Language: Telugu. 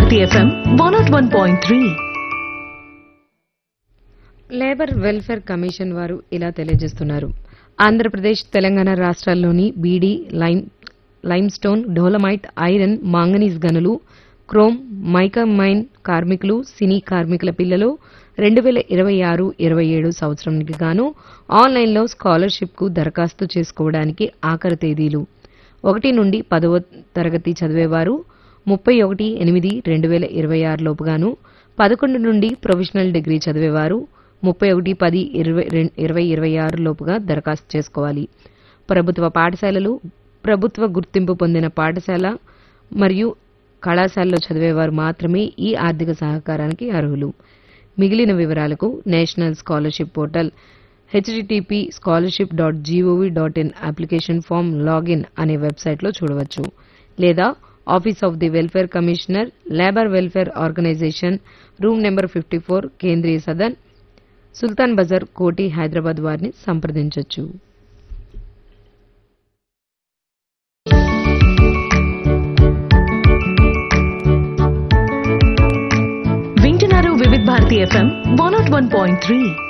Bharati FM one not one point three labour welfare commission వారు ఇలా తెలియజేస్తున్నారు ఆంధ్రప్రదేశ్ తెలంగాణ రాష్ట్రాల్లోని beedi lime limestone dolomite iron manganese గనులు క్రోమ్ మైకమైన్ కార్మికులు సినీ కార్మికుల పిల్లలు రెండు వేల ఇరవై ఆరు ఇరవై ఏడు సంవత్సరానికి గాను ఆన్లైన్లో స్కాలర్షిప్కు దరఖాస్తు చేసుకోవడానికి ఆఖరి తేదీలు ఒకటి నుండి పదవ తరగతి చదివేవారు ముప్పై ఒకటి ఎనిమిది రెండు వేల ఇరవై ఆరు లోపుగాను పదకొండు నుండి ప్రొఫెషనల్ డిగ్రీ చదివేవారు ముప్పై ఒకటి పది ఇరవై రెం- ఇరవై ఇరవై ఆరు లోపుగా దరఖాస్తు చేసుకోవాలి ప్రభుత్వ పాఠశాలలు ప్రభుత్వ గుర్తింపు పొందిన పాఠశాల మరియు కళాశాలలో చదివేవారు మాత్రమే ఈ ఆర్థిక సహకారానికి అర్హులు మిగిలిన వివరాలకు national scholarship portal HTTP scholarship dot GOV dot in application form login అనే వెబ్సైట్లో చూడవచ్చు లేదా office of the welfare commissioner labour welfare organisation room number fifty four Kendriya Sadan సుల్తాన్ బజార్ కోటి హైదరాబాద్ వారిని సంప్రదించవచ్చు వింటున్నారు వివిధ Bharati FM one not one point three